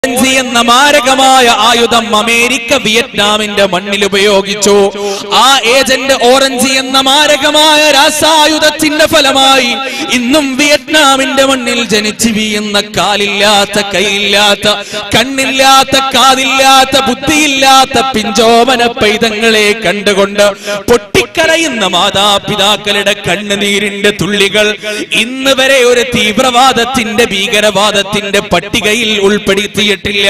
orange എന്ന മാരകമായ ആയുധം അമേരിക്ക വിയറ്റ്നാമിന്റെ മണ്ണിൽ ഉപയോഗിച്ചു ആ ഏജന്റ് ഓറഞ്ച് എന്ന മാരകമായ രാസായുധത്തിന്റെ ഫലമായി ഇന്നും വിയറ്റ്നാമിന്റെ മണ്ണിൽ ജനിച്ചു വീഴുന്ന കാലില്ലാത്ത കൈയില്ലാത്ത കണ്ണില്ലാത്ത കാതില്ലാത്ത ബുദ്ധിയില്ലാത്ത പിഞ്ചോമന പൈതങ്ങളെ കണ്ടുകൊണ്ട് പൊട്ടിക്കരയുന്ന മാതാപിതാക്കളുടെ കണ്ണുനീരിന്റെ തുള്ളികൾ ഇന്ന് വരെ ഒരു തീവ്രവാദത്തിന്റെ ഭീകരവാദത്തിന്റെ പട്ടികയിൽ ഉൾപ്പെടുത്തിയിട്ടില്ല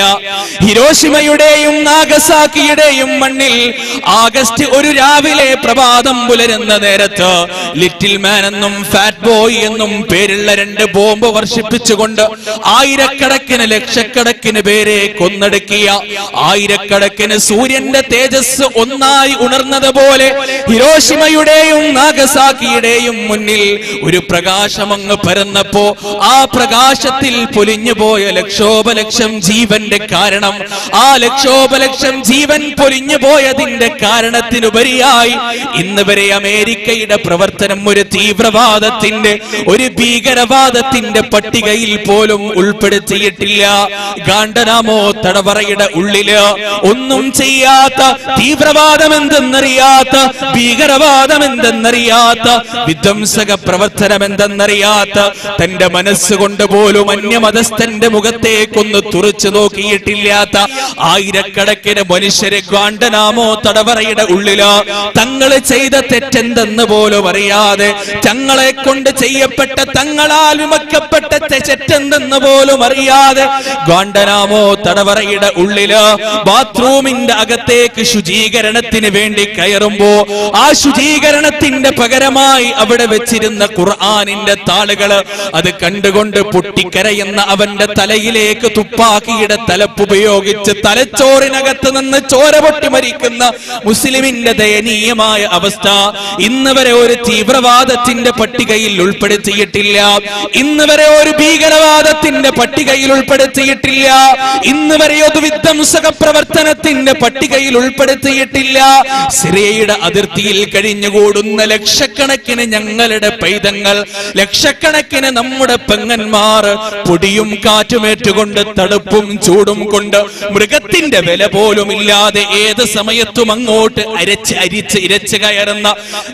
ഹിരോഷിമയുടെയും നാഗസാക്കിയുടെയും മണ്ണിൽ ആഗസ്റ്റ് ഒരു രാവിലെ പ്രഭാതം പുലരുന്ന നേരത്ത് ലിറ്റിൽ മാൻ എന്നും ഫാറ്റ് ബോയ് എന്നും പേരുള്ള രണ്ട് ബോംബ് വർഷിപ്പിച്ചുകൊണ്ട് ആയിരക്കണക്കിന് ലക്ഷക്കണക്കിന് പേരെ കൊന്നടുക്കിയ ആയിരക്കണക്കിന് സൂര്യന്റെ തേജസ് ഒന്നായി ഉണർന്നതുപോലെ ഹിരോഷിമയുടെയും നാഗസാക്കിയുടെയും മുന്നിൽ ഒരു പ്രകാശമങ്ങ് പരന്നപ്പോ ആ പ്രകാശത്തിൽ പൊലിഞ്ഞുപോയ ലക്ഷോപലക്ഷം ജീവന്റെ കാരണം ആ ലക്ഷോപലക്ഷം ജീവൻ പൊലിഞ്ഞു പോയതിന്റെ കാരണത്തിനുപരിയായി ഇന്ന് വരെ അമേരിക്കയുടെ പ്രവർത്തനം ഒരു തീവ്രവാദത്തിന്റെ ഒരു ഭീകരവാദത്തിന്റെ പട്ടികയിൽ പോലും ഉൾപ്പെടുത്തിയിട്ടില്ല ഗാണ്ടനാമോ തടവറയുടെ ഉള്ളില് ഒന്നും ചെയ്യാത്ത തീവ്രവാദം എന്തെന്നറിയാത്ത ഭീകരവാദം എന്തെന്നറിയാത്ത വിധ്വംസക പ്രവർത്തനം എന്തെന്നറിയാത്ത തന്റെ മനസ്സുകൊണ്ട് പോലും അന്യമതസ്ഥന്റെ മുഖത്തേക്കൊന്ന് തുറച്ചു നോക്കിയിട്ടില്ലാത്ത ആയിരക്കണക്കിന് മനുഷ്യരെ ഗ്വാണ്ടനാമോ തടവറയുടെ ഉള്ളില് തങ്ങള് ചെയ്ത തെറ്റെന്തെന്ന് പോലും അറിയാതെ തങ്ങളെ കൊണ്ട് ചെയ്യപ്പെട്ട തങ്ങളാൽ വിമക്കപ്പെട്ട തെറ്റെന്തെന്ന് പോലും അറിയാതെ ഗ്വാണ്ടനാമോ തടവറയുടെ ഉള്ളില് ബാത്റൂമിന്റെ അകത്തേക്ക് ശുചീകരണത്തിന് വേണ്ടി കയറുമ്പോ ആ ശുചീകരണത്തിന്റെ പകരമായി അവിടെ വെച്ചിരുന്ന ഖുർആാനിന്റെ താളുകള് അത് കണ്ടുകൊണ്ട് പൊട്ടിക്കരയുന്ന അവന്റെ തലയിലേക്ക് തുപ്പാക്കിയുടെ തലപ്പുപയോഗിച്ച് തലച്ചോറിനകത്ത് നിന്ന് ചോര പൊട്ടി മരിക്കുന്ന മുസ്ലിമിന്റെ ദയനീയമായ അവസ്ഥ ഇന്ന് വരെ ഒരു തീവ്രവാദത്തിന്റെ പട്ടികയിൽ ഉൾപ്പെടുത്തിയിട്ടില്ല ഇന്ന് വരെ ഒരു ഭീകരവാദത്തിന്റെ പട്ടികയിൽ ഉൾപ്പെടുത്തിയിട്ടില്ല ഇന്ന് വരെ ഒരു വിധ്വംസക പ്രവർത്തനത്തിന്റെ പട്ടികയിൽ ഉൾപ്പെടുത്തിയിട്ടില്ല സിറിയയുടെ അതിർത്തിയിൽ കഴിഞ്ഞുകൂടുന്ന ലക്ഷക്കണക്കിന് ഞങ്ങളുടെ പൈതങ്ങൾ ലക്ഷക്കണക്കിന് നമ്മുടെ പെങ്ങന്മാർ പൊടിയും കാറ്റുമേറ്റുകൊണ്ട് തണുപ്പും ചൂടും കൊണ്ട് മൃഗത്തിന്റെ വില പോലും ഇല്ലാതെ ഏത് സമയത്തും അങ്ങോട്ട് അരച്ച് അരിച്ച് ഇരച്ച് കയറുന്ന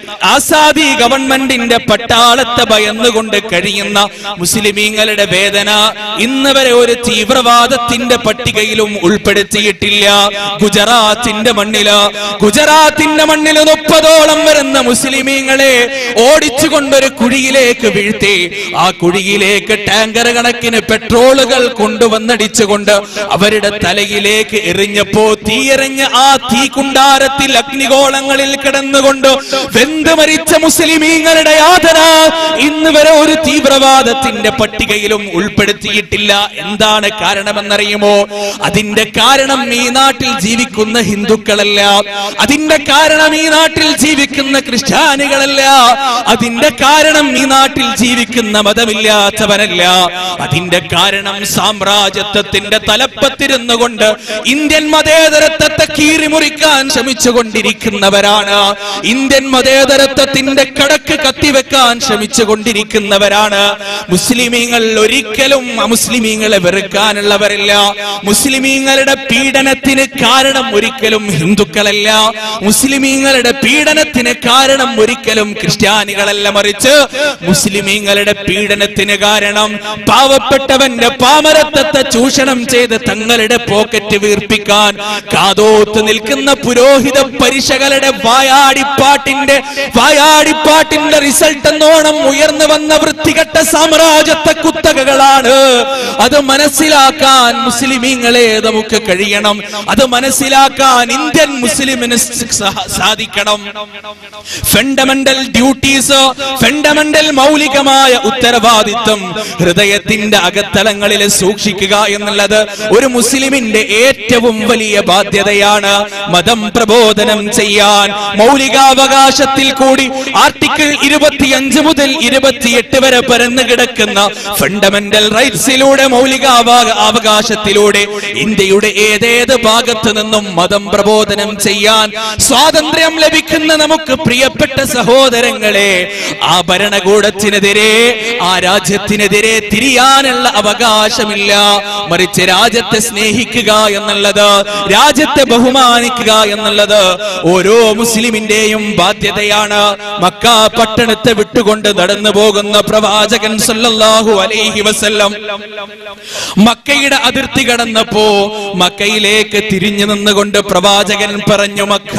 ആസാദി ഗവൺമെന്റിന്റെ പട്ടാളത്തെ ഭയന്നുകൊണ്ട് കഴിയുന്ന മുസ്ലിമീങ്ങളുടെ വേദന ഇന്ന് വരെ ഒരു തീവ്രവാദത്തിന്റെ പട്ടികയിലും ഉൾപ്പെടുത്തിയിട്ടില്ല ഗുജറാത്തിന്റെ മണ്ണില് ഗുജറാത്തിന്റെ മണ്ണിൽ മുപ്പതോളം വരുന്ന മുസ്ലിമീങ്ങളെ ഓടിച്ചുകൊണ്ടൊരു കുഴിയിലേക്ക് വീഴ്ത്തി ആ കുഴിയിലേക്ക് ടാങ്കർ കണക്കിന് പെട്രോളുകൾ കൊണ്ടുവന്നടിച്ചുകൊണ്ട് അവരുടെ തലയിലേക്ക് എറിഞ്ഞപ്പോ തീയെറിഞ്ഞ ആ തീക്കുണ്ടാരത്തിൽ അഗ്നിഗോളങ്ങളിൽ കിടന്നുകൊണ്ട് വെന്ത് മരിച്ച മുസ്ലിമീങ്ങളുടെ യാതന ഇന്ന് വരെ ഒരു തീവ്രവാദത്തിന്റെ പട്ടികയിലും ഉൾപ്പെടുത്തിയിട്ടില്ല എന്താണ് കാരണമെന്നറിയുമോ അതിന്റെ കാരണം ഈ നാട്ടിൽ ജീവിക്കുന്ന ഹിന്ദുക്കളല്ല അതിന്റെ കാരണം ഈ നാട്ടിൽ ജീവിക്കുന്ന ക്രിസ്ത്യാനികളല്ല അതിന്റെ കാരണം ഈ നാട്ടിൽ ജീവിക്കുന്ന മതമില്ലാത്തവനല്ല അതിന്റെ കാരണം സാമ്രാജ്യത്വത്തിന്റെ തലപ്പത്തിരുന്നു കൊണ്ട് ഇന്ത്യൻ മതേതരത്വത്തെ കീറിമുറിക്കാൻ ശ്രമിച്ചുകൊണ്ടിരിക്കുന്നവരാണ് ഇന്ത്യൻ മതേതരത്വത്തിന്റെ കടക്ക് കത്തിവെക്കാൻ ശ്രമിച്ചുകൊണ്ടിരിക്കുന്നവരാണ് മുസ്ലിമീങ്ങൾ ഒരിക്കലും അമുസ്ലിമീങ്ങളെ വെറുക്കാനുള്ളവരില്ല മുസ്ലിമീങ്ങളുടെ പീഡനത്തിന് കാരണം ഒരിക്കലും ഹിന്ദുക്കളല്ല മുസ്ലിമീങ്ങളുടെ പീഡനത്തിന് കാരണം ഒരിക്കലും ക്രിസ്ത്യാനികളല്ല മറിച്ച് മുസ്ലിമീങ്ങളുടെ പീഡനത്തിന് കാരണം പാവപ്പെട്ടവന്റെ പാമരത്വത്തെ ചൂഷണം ചെയ്ത് തങ്ങളുടെ പോക്കറ്റ് വീർപ്പിക്കാൻ കാതോത്ത് നിൽക്കുന്ന പുരോഹിത പരിശകളുടെ വായാടിപ്പാട്ടിന്റെ വായാടിപ്പാട്ടിന്റെ റിസൾട്ട് എന്നോണം ഉയർന്നു വന്ന വൃത്തികെട്ട സാമ്രാജ്യത്തെ കുത്തകകളാണ് അത് മനസ്സിലാക്കാൻ മുസ്ലിമീങ്ങളെ നമുക്ക് കഴിയണം അത് മനസ്സിലാക്കാൻ ഇന്ത്യൻ മുസ്ലിമിന് സ- സാധിക്കണം ഫണ്ടമെന്റൽ ഡ്യൂട്ടീസ് ഫണ്ടമെന്റൽ മൗലികമായ ഉത്തരവാദിത്വം ഹൃദയത്തിന്റെ അകത്തളങ്ങളിൽ സൂക്ഷിക്കുക എന്നുള്ളത് ഒരു മുസ്ലിമിന്റെ ഏറ്റവും വലിയ ബാധ്യതയാണ് മതം പ്രബോധനം ചെയ്യാൻ മൗലികാവകാശത്തിൽ കൂടി ആർട്ടിക്കിൾ ഇരുപത്തിയഞ്ച് മുതൽ ഇരുപത്തിയെട്ട് വരെ പരന്നു കിടക്കുന്ന ഫണ്ടമെന്റൽ റൈറ്റ്സിലൂടെ മൗലികാവ- അവകാശത്തിലൂടെ ഇന്ത്യയുടെ ഏതേത് ഭാഗത്ത് നിന്നും മതം പ്രബോധനം ചെയ്യാൻ സ്വാതന്ത്ര്യം ലഭിക്കുന്ന നമുക്ക് പ്രിയപ്പെട്ട സഹോദരങ്ങളെ ആ ഭരണകൂടത്തിനെതിരെ ആ രാജ്യത്തിനെതിരെ തിരിയാനുള്ള അവകാശമില്ല മറിച്ച് മറിച്ച് രാജ്യത്തെ സ്നേഹിക്കുക എന്നുള്ളത് രാജ്യത്തെ ബഹുമാനിക്കുക എന്നുള്ളത് ഓരോ മുസ്ലിമിന്റെയും ബാധ്യതയാണ് മക്ക പട്ടണത്തെ വിട്ടുകൊണ്ട് നടന്നു പോകുന്ന പ്രവാചകൻ സല്ലല്ലാഹു അലൈഹി വസല്ലം മക്കയുടെ അതിർത്തി കടന്നപ്പോ മക്കയിലേക്ക് തിരിഞ്ഞു നിന്നുകൊണ്ട് പ്രവാചകൻ പറഞ്ഞു മക്ക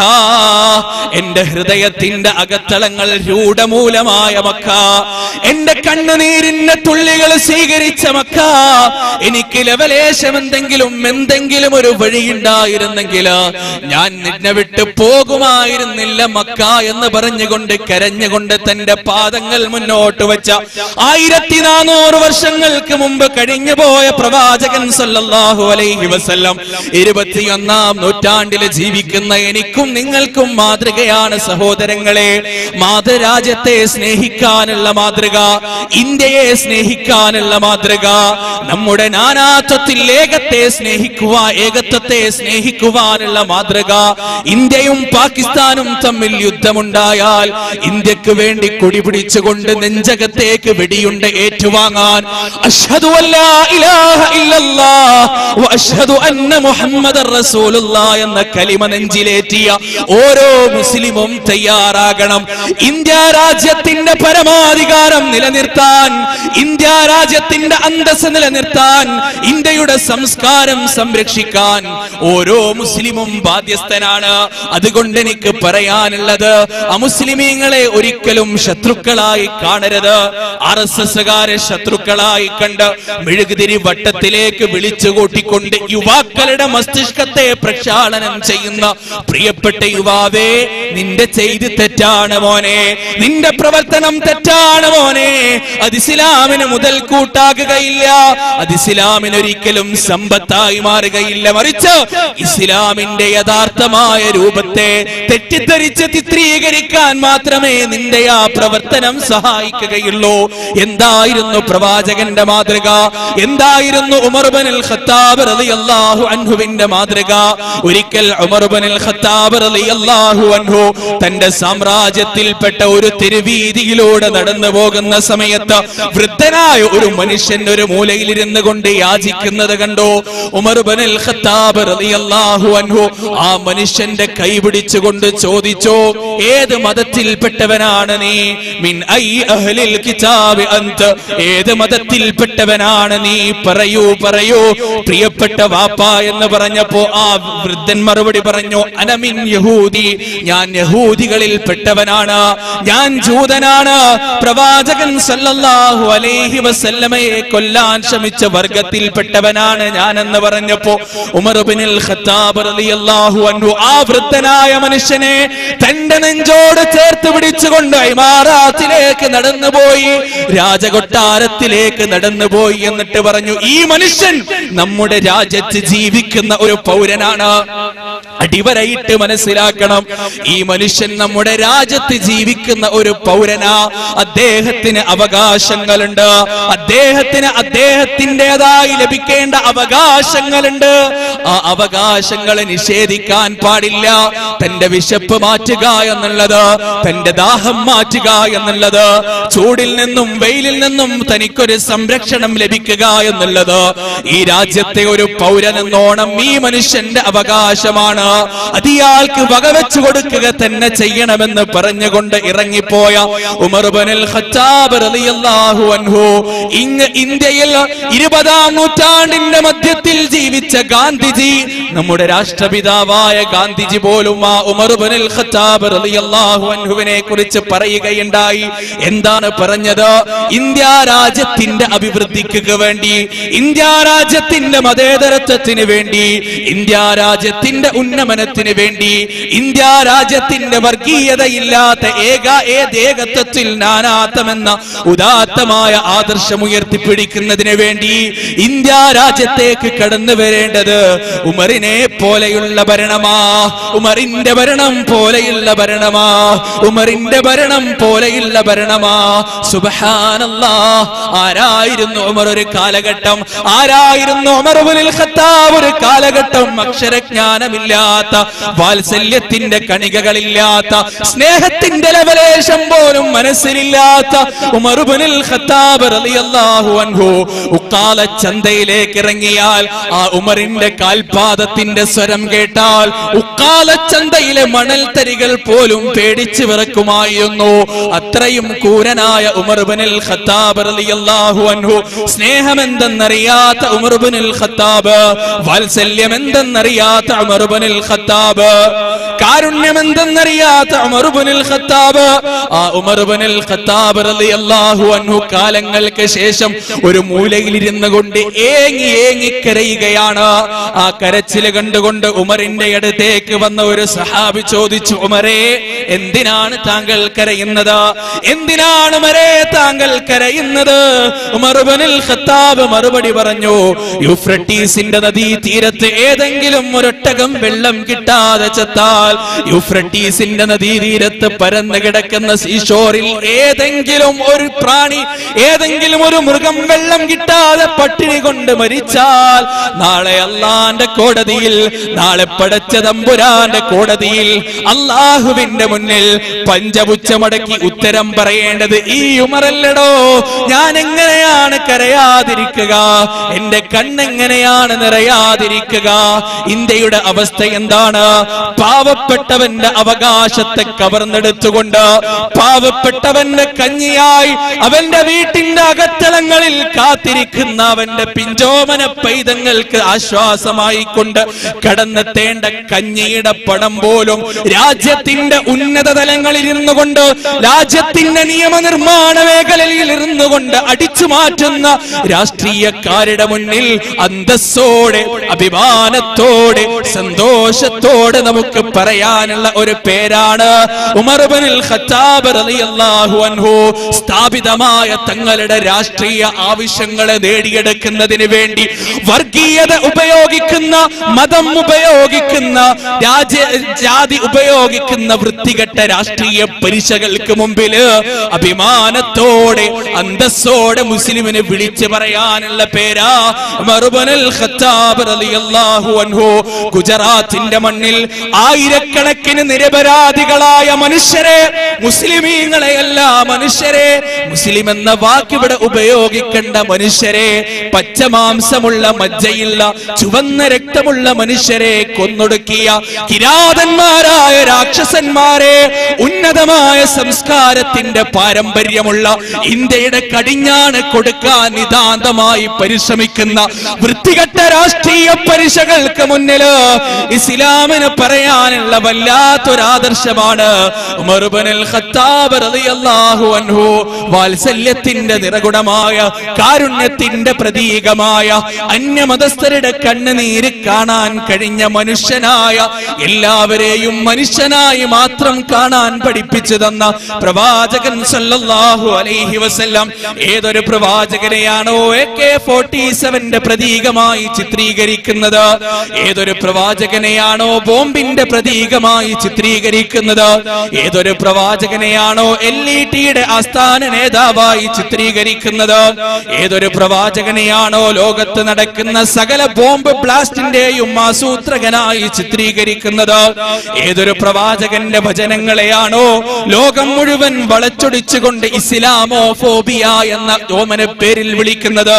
എന്റെ ഹൃദയത്തിന്റെ അകത്തളങ്ങൾ രൂഢമൂലമായ മക്ക എന്റെ കണ്ണുനീരിന്റെ തുള്ളികൾ സ്വീകരിച്ച മക്ക എനിക്ക് ലവലേശം എന്തെങ്കിലും എന്തെങ്കിലും ഒരു വഴിയുണ്ടായിരുന്നെങ്കിൽ ഞാൻ നിന്നെ വിട്ട് പോകുമായിരുന്നില്ല മക്ക എന്ന് പറഞ്ഞുകൊണ്ട് കരഞ്ഞുകൊണ്ട് തന്റെ പാദങ്ങൾ മുന്നോട്ട് വെച്ച ആയിരത്തി നാനൂറ് വർഷങ്ങൾക്ക് മുമ്പ് കഴിഞ്ഞു പോയ പ്രവാചകൻ സല്ലല്ലാഹു അലൈഹി വസല്ലം ഇരുപത്തിയൊന്നാം നൂറ്റാണ്ടിൽ ജീവിക്കുന്ന എനിക്കും നിങ്ങൾക്കും മാതൃകയാണ് സഹോദരങ്ങളെ മാതൃരാജ്യത്തെ സ്നേഹിക്കാനുള്ള മാതൃക ഇന്ത്യയെ സ്നേഹിക്കാനുള്ള മാതൃക നമ്മുടെ നാനാത്വത്തിൽ ഏകത്തെ സ്നേഹിക്കുക ഏകത്വത്തെ സ്നേഹിക്കുവാനുള്ള മാതൃക ഇന്ത്യയും പാകിസ്ഥാനും തമ്മിൽ യുദ്ധമുണ്ടായാൽ ഇന്ത്യക്ക് വേണ്ടി കൊടി പിടിച്ചുകൊണ്ട് നെഞ്ചകത്തേക്ക് വെടിയുണ്ട ഏറ്റുവാങ്ങാൻ അഷ്ഹദു അല്ലാ ഇലാഹ ഇല്ലല്ലാഹ് വ അഷ്ഹദു അന്ന മുഹമ്മദർ റസൂലുള്ളാഹ് എന്ന കലിമ നെഞ്ചിലേറ്റിയ ഓരോ മുസ്ലിമും തയ്യാറാകണം ഇന്ത്യ രാജ്യത്തിന്റെ പരമാധികാരം നിലനിർത്താൻ ഇന്ത്യ രാജ്യത്തിന്റെ അന്തസ് നിലനിർത്താൻ ഇന്ത്യയുടെ സംസ്കാരം സംരക്ഷിക്കാൻ ഓരോ മുസ്ലിമും ബാധ്യസ്ഥനാണ് അതുകൊണ്ട് എനിക്ക് പറയാനുള്ളത് അമുസ്ലിമീങ്ങളെ ഒരിക്കലും ശത്രുക്കളായി കാണരുത് ആർ എസ് എസുകാരെ ശത്രുക്കളായി കണ്ട് മെഴുകുതിരി വട്ടത്തിലേക്ക് വിളിച്ചു കൂട്ടിക്കൊണ്ട് യുവാക്കളുടെ മസ്തിഷ്കത്തെ പ്രക്ഷാളനം ചെയ്യുന്ന പ്രിയപ്പെട്ട യുവാവേ നിന്റെ ചെയ്തി തെറ്റാണ് മോനെ നിന്റെ പ്രവർത്തനം തെറ്റാണ് മോനെ അത് ഇസ്ലാമിന് മുതൽ കൂട്ടാകുകയില്ല അത് ഇസ്ലാമിന് ഒരിക്കലും സമ്പത്തായി മാറുകയില്ല മറിച്ച് ഇസ്ലാമിന്റെ യഥാർത്ഥമായ രൂപത്തെ തെറ്റിദ്ധരിച്ച് ചിത്രീകരിക്കാൻ മാത്രമേ നിന്റെ ആ പ്രവർത്തനം സഹായിക്കുകയുള്ളൂ എന്തായിരുന്നു പ്രവാചകന്റെ മാതൃക എന്തായിരുന്നു ഉമർബനിൽ ഖത്താബ് റളിയല്ലാഹു അൻഹുവിന്റെ മാതൃക ഒരിക്കൽ ഉമർബനിൽ ഖത്താബ് റളിയല്ലാഹു അൻഹു തന്റെ സാമ്രാജ്യത്തിൽപ്പെട്ട ഒരു തെരുവീതിയിലൂടെ നടന്നു പോകുന്ന സമയത്ത് വൃദ്ധനായ ഒരു മനുഷ്യൻ ഒരു മൂലയിൽ ഇരുന്ന് കൊണ്ട് യാചിക്കുന്നത് കണ്ടോ ഉമർബനിൽ ഖത്താബ് റളിയല്ലാഹു അൻഹു ആ മനുഷ്യന്റെ കൈ പിടിച്ചുകൊണ്ട് ചോദിച്ചു ഏത് മതത്തിൽപ്പെട്ടവനാണ് നീ മിൻ ഐ അഹ്ലിൽ കിതാബ് അന്ത ഏത് മതത്തിൽപ്പെട്ടവനാണ് നീ പറയൂ പറയൂ പ്രിയപ്പെട്ട വാപ്പ എന്ന് പറഞ്ഞപ്പോ ആ വൃദ്ധൻ മറുപടി പറഞ്ഞു അനമിൻ യഹൂദി ഞാൻ യഹൂദികളിൽ പെട്ടവനാണ് ഞാൻ ജൂതനാണ് പ്രവാചകൻ സല്ലല്ലാഹു അലൈഹി വസല്ലമയെ കൊല്ലാൻ ശ്രമിച്ച വർഗത്തിൽപ്പെട്ടവനാണ് ഞാൻ എന്ന് പറഞ്ഞപ്പോ ഉമർ ബിനുൽ ഖത്താബ് റളിയല്ലാഹു അൻഹു ആ വൃദ്ധനായ മനുഷ്യനെ തന്റെ നെഞ്ചോട് ചേർത്ത് പിടിച്ചുകൊണ്ട് ഇമാറാത്തിലേക്ക് നടന്നുപോയി രാജകൊട്ടാരത്തിലേക്ക് നടന്നുപോയി എന്നിട്ട് പറഞ്ഞു ഈ മനുഷ്യൻ നമ്മുടെ രാജ്യത്ത് ജീവിക്കുന്ന ഒരു പൗരനാണ് അടിവരയിട്ട് മനസ്സിലാക്കണം ഈ മനുഷ്യൻ നമ്മുടെ രാജ്യത്ത് ജീവിക്കുന്ന ഒരു പൗരനാ അദ്ദേഹത്തിന് അവകാശങ്ങളുണ്ട് അദ്ദേഹത്തിന് അദ്ദേഹത്തിൻ്റെതായി ലഭിക്കേണ്ട അവകാശങ്ങളുണ്ട് ആ അവകാശങ്ങളെ നിഷേധിക്കാൻ പാടില്ല തന്റെ വിശപ്പ് മാറ്റുക എന്നുള്ളത് തന്റെ ദാഹം മാറ്റുക എന്നുള്ളത് ചൂടിൽ നിന്നും വെയിലിൽ നിന്നും തനിക്കൊരു സംരക്ഷണം ലഭിക്കുക എന്നുള്ളത് ഈ രാജ്യത്തെ ഒരു പൗരനെന്നോണം ഈ മനുഷ്യന്റെ അവകാശമാണ് അത് ഇയാൾക്ക് വകവെച്ചു കൊടുക്കുക തന്നെ ചെയ്യണമെന്ന് പറഞ്ഞുകൊണ്ട് ഇറങ്ങിപ്പോയ ഉമർബനിൽ ഖത്താബ് റളിയല്ലാഹു അൻഹു ഇങ്ങ് ഇന്ത്യയിൽ ഇരുപതാം നൂറ്റാണ്ടിന്റെ മധ്യത്തിൽ ജീവിച്ച ഗാന്ധിജി നമ്മുടെ രാഷ്ട്രപിതാവായ ഗാന്ധിജി പോലും ആ ഉമർബനിൽ ഖത്താബ് റളിയല്ലാഹു അൻഹുവിനെ കുറിച്ച് പറയുകയുണ്ടായി എന്താണ് പറഞ്ഞത് ഇന്ത്യ രാജ്യത്തിന്റെ അഭിവൃദ്ധിക്ക് വേണ്ടി ഇന്ത്യ രാജ്യത്തിന്റെ മതേതരത്വത്തിന് വേണ്ടി ഇന്ത്യ രാജ്യത്തിന്റെ ഉന്നമനത്തിന് വേണ്ടി ഇന്ത്യ രാജ്യത്തിന്റെ വർഗീയതയില്ലാത്ത ഏക ഏകത്വത്തിൽ നാനാത്വമെന്ന ഉദാത്തമായ ആദർശം ഉയർത്തിപ്പിടിക്കുന്നതിന് വേണ്ടി ഇന്ത്യ രാജ്യത്തേക്ക് കടന്നു വരേണ്ടത് ഉമറിനെ പോലെയുള്ള ഭരണമാ ഉമറിന്റെ ഭരണം പോലെയുള്ള ഭരണമാ ഉമറിന്റെ ഭരണം പോലെയുള്ള ഭരണമാ സുബഹാനല്ലാ ആരായിരുന്നു ഉമർ ഒരു കാലഘട്ടം ആരായിരുന്നു ഉമർ ഇബ്നുൽ ഖത്താബ് ഒരു കാലഘട്ടം അക്ഷരജ്ഞാനമില്ലാത്ത ഇല്ലാത്ത വാത്സല്യത്തിന്റെ കണികകളില്ലാത്ത സ്നേഹത്തിന്റെ ലവലേശം പോലും മനസ്സിലില്ലാത്ത ഉമറുബനിൽ ഖത്താബ് റളിയല്ലാഹു അൻഹു ഉക്കാല ചന്തയിലേക്ക് ഇറങ്ങിയാൽ ആ ഉമറിന്റെ കാൽപാദത്തിന്റെ സ്വരം കേട്ടാൽ ഉക്കാല ചന്തയിലെ മണൽത്തരികൾ പോലും പേടിച്ചു വിറക്കുമായിരുന്നു അത്രയും കൂരനായ ഉമർബനിൽ ഖത്താബ് റളിയല്ലാഹു അൻഹു സ്നേഹമെന്തെന്നറിയാത്ത ഉമർബനിൽ ഖത്താബ് വാത്സല്യം എന്തെന്നറിയാത്ത ഉമർബനിൽ ഖത്താബ് കാരുണ്യമെന്തെന്നറിയാത്ത ഉമർബനിൽ ഖത്താബ് ആ ഉമർബനിൽ ഖത്താബ് റളിയല്ലാഹു അൻഹു കാലങ്ങൾക്ക് ശേഷം ഒരു മൂലയിൽ ഇരുന്നു കൊണ്ട് ഏങ്ങി ഏങ്ങി കരയുകയാണ് ആ കരച്ചില് കണ്ടുകൊണ്ട് ഉമറിന്റെ അടുത്തേക്ക് വന്ന ഒരു സഹാബി ചോദിച്ചു ഉമറേ എന്തിനാണ് താങ്കൾ കരയുന്നത് എന്തിനാണ് ഉമരേ താങ്കൾ കരയുന്നത് ഉമർബനിൽ ഖത്താബ് മറുപടി പറഞ്ഞു യൂഫ്രട്ടീസിന്റെ നദീ തീരത്ത് ഏതെങ്കിലും ഒരൊട്ടകം വെള്ളം കിട്ടാതെ ചത്താൽ യൂഫ്രട്ടീസിന്റെ നദീ തീരത്ത് പരന്നു കിടക്കുന്ന സീഷോറിൽ ഏതെങ്കിലും ഒരു പ്രാണി ഏതെങ്കിലും ഒരു മൃഗം വെള്ളം കിട്ടാതെ പട്ടിണി കൊണ്ട് മരിച്ചാൽ നാളെ അള്ളാന്റെ കോടതിയിൽ നാളെ പടച്ച തമ്പുരാന്റെ കോടതിയിൽ അള്ളാഹുവിന്റെ മുന്നിൽ പഞ്ചപുച്ചമടക്കി ഉത്തരം പറയേണ്ടത് ഈ ഉമറല്ലടോ ഞാൻ എങ്ങനെയാണ് കരയാതിരിക്കുക എന്റെ കണ്ണെങ്ങനെയാണ് നിറയാതിരിക്കുക ഇന്ത്യയുടെ അവസ്ഥ എന്താണ് പാവപ്പെട്ടവന്റെ അവകാശത്തെ കവർന്നെടുത്തുകൊണ്ട് പാവപ്പെട്ടവന്റെ കഞ്ഞിയായി അവന്റെ വീട്ടിന്റെ അകത്തളങ്ങളിൽ കാത്തിരിക്കുന്ന അവന്റെ പിഞ്ചോമന പൈതങ്ങൾക്ക് ആശ്വാസമായി കൊണ്ട് കടന്നെത്തേണ്ട കഞ്ഞിയുടെ പണം പോലും രാജ്യത്തിന്റെ ഉന്നത തലങ്ങളിൽ ഇരുന്നു കൊണ്ട് രാജ്യത്തിന്റെ നിയമനിർമ്മാണ മേഖലയിൽ ഇരുന്നു കൊണ്ട് അടിച്ചു മാറ്റുന്ന രാഷ്ട്രീയക്കാരുടെ മുന്നിൽ അന്തസ്സോടെ അഭിമാനത്തോടെ സന്തോഷത്തോടെ നമുക്ക് പറയാനുള്ള ഒരു പേരാണ് ഉമർബനിൽ ഖത്താബ് റളിയല്ലാഹു അൻഹു സ്ഥാപിതമായ തങ്ങളുടെ രാഷ്ട്രീയ ആവശ്യങ്ങളെ നേടിയെടുക്കുന്നതിന് വേണ്ടി വർഗീയത ഉപയോഗിക്കുന്ന മതം ഉപയോഗിക്കുന്ന രാജ്യ ജാതി ഉപയോഗിക്കുന്ന വൃത്തികെട്ട രാഷ്ട്രീയ പരീക്ഷകൾക്ക് മുമ്പില് അഭിമാനത്തോടെ അന്തസ്സോടെ മുസ്ലിമിന് വിളിച്ചു പറയാനുള്ള പേരാ മറുബനൽ ഖത്താബ് റളിയല്ലാഹു അൻഹു ഗുജറാത്തിന്റെ മണ്ണിൽ ആയിരക്കണക്കിന് നിരപരാധികളായ മനുഷ്യരെ മുസ്ലിമീങ്ങളെയല്ല മനുഷ്യരെ മുസ്ലിം എന്ന വാക്ക് ഇവിടെ ഉപയോഗിക്കേണ്ട മനുഷ്യരെ പച്ചമാംസമുള്ള മജ്ജയുള്ള ചുവന്ന രക്തമുള്ള മനുഷ്യരെ കൊന്നൊടുക്കിയ കിരാതന്മാരായ രാക്ഷസന്മാരെ ഉന്നതമായ സംസ്കാരത്തിന്റെ പാരമ്പര്യമുള്ള ഇന്ത്യയുടെ കടിഞ്ഞാണ് കൊടുക്കാൻ നിതാന്തമായി പരിശ്രമിക്കുന്ന വൃത്തികെട്ട രാഷ്ട്രീയ പരീക്ഷകൾക്ക് മുന്നില് ഇസ്ലാമിന് പറയാനുള്ള വല്ലാത്തൊരാദർശമാണ് ഉമറുബനിൽ ഖത്താബ് റളിയല്ലാഹു അൻഹു വാത്സല്യത്തിന്റെ നിറകുടമായ കാരുണ്യത്തിന്റെ പ്രതീകമായ അന്യമതസ്ഥരുടെ കണ്ണുനീര് കാണാൻ കഴിഞ്ഞ മനുഷ്യനായ എല്ലാവരെയും മനുഷ്യനായി മാത്രം കാണാൻ പഠിപ്പിച്ചു തന്ന പ്രവാചകൻ സല്ലല്ലാഹു അലൈഹി വസല്ലം ഏതൊരു പ്രവാചകനെയാണോ എ കെ ഫോർട്ടി സെവന്റെ പ്രതീകമായി ചിത്രീകരിക്കുന്നത് ഏതൊരു പ്രവാചകനെയാണോ ബോംബിന്റെ പ്രതീകമായി ചിത്രീകരിക്കുന്നത് ഏതൊരു പ്രവാചകനെയാണോ എൽ ഇ ടിയുടെ ആസ്ഥാന നേതാവായി ചിത്രീകരിക്കുന്നത് ഏതൊരു പ്രവാചകനെയാണോ ലോകത്ത് നടക്കുന്ന സകല ബോംബ് ബ്ലാസ്റ്റിന്റെയും ആസൂത്രകനായി ചിത്രീകരിക്കുന്നത് ഏതൊരു പ്രവാചകന്റെ വചനങ്ങളെയാണോ ലോകം മുഴുവൻ വളച്ചൊടിച്ചുകൊണ്ട് ഇസ്ലാമോ ഫോബിയ എന്ന ഓമന പേരിൽ വിളിക്കുന്നത്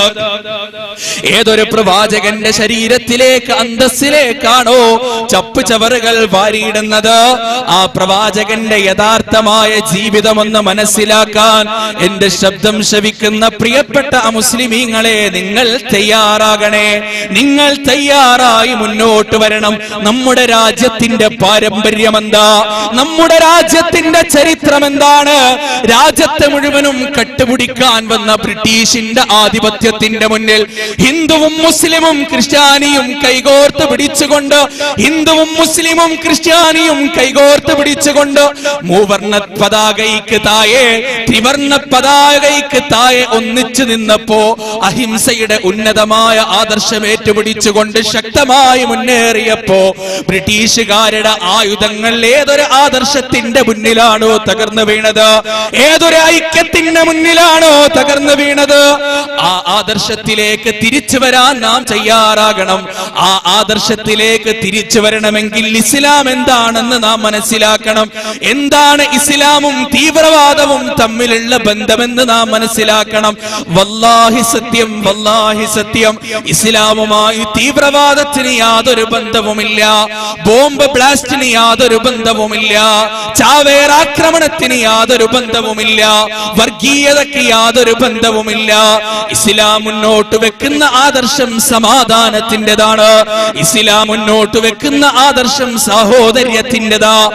ഏതൊരു പ്രവാചകന്റെ ശരീരത്തിലേക്ക് അന്തസ്സിലേക്കാണോ ചപ്പ് ചവറുകൾ വാരിയിടുന്നത് ആ പ്രവാചകന്റെ യഥാർത്ഥമായ ജീവിതമെന്ന് മനസ്സിലാക്കാൻ എന്റെ ശബ്ദം ശവിക്കുന്ന പ്രിയപ്പെട്ട മുസ്ലിമീങ്ങളെ നിങ്ങൾ തയ്യാറാകണേ നിങ്ങൾ തയ്യാറായി മുന്നോട്ട് വരണം നമ്മുടെ രാജ്യത്തിന്റെ പാരമ്പര്യം എന്താ നമ്മുടെ രാജ്യത്തിന്റെ ചരിത്രം എന്താണ് രാജ്യത്തെ മുഴുവനും കട്ടുപിടിക്കാൻ വന്ന ബ്രിട്ടീഷിന്റെ ആധിപത്യത്തിന്റെ മുന്നിൽ ഹിന്ദുവും മുസ്ലിമും ക്രിസ്ത്യാനിയും കൈകോർത്ത് പിടിച്ചുകൊണ്ട് ഹിന്ദുവും മുസ്ലിമും ക്രിസ്ത്യാനിയും കൈകോർത്ത് പിടിച്ചുകൊണ്ട് മൂവർണ്ണ പതാകയ്ക്ക് താഴെ ത്രിവർണ്ണ പതാകയ്ക്ക് താഴെ ഒന്നിച്ചു നിന്നപ്പോ അഹിംസയുടെ ഉന്നതമായ ആദർശം ഏറ്റുപിടിച്ചുകൊണ്ട് ശക്തമായി മുന്നേറിയപ്പോ ബ്രിട്ടീഷുകാരുടെ ആയുധങ്ങൾ ഏതൊരു ആദർശത്തിന്റെ മുന്നിലാണോ തകർന്നു വീണത് ഏതൊരു ഐക്യത്തിന്റെ മുന്നിലാണോ തകർന്നു വീണത് ആ ആദർശത്തിലേക്ക് തിരിച്ചു വരാൻ നാം തയ്യാറാകണം ആ ആദർശത്തിലേക്ക് തിരിച്ചു തിരിച്ചു വരണമെങ്കിൽ ഇസ്ലാം എന്താണെന്ന് നാം മനസ്സിലാക്കണം എന്താണ് ഇസ്ലാമും തീവ്രവാദവും തമ്മിലുള്ള ബന്ധമെന്ന് നാം മനസ്സിലാക്കണം വല്ലാഹി സത്യം വല്ലാഹി സത്യം ഇസ്ലാമുമായി തീവ്രവാദത്തിന് യാതൊരു ബന്ധവുമില്ല ബോംബ് ബ്ലാസ്റ്റിന് യാതൊരു ബന്ധവുമില്ല ചാവേർ ആക്രമണത്തിന് യാതൊരു ബന്ധവുമില്ല വർഗീയതയ്ക്ക് യാതൊരു ബന്ധവുമില്ല ഇസ്ലാം മുന്നോട്ട് വെക്കുന്ന ആദർശം സമാധാനത്തിൻ്റെതാണ് ഇസ്ലാം മുന്നോട്ട് വെക്കുന്ന ആദർശം സഹോദര്യത്തിൻ്റെതാ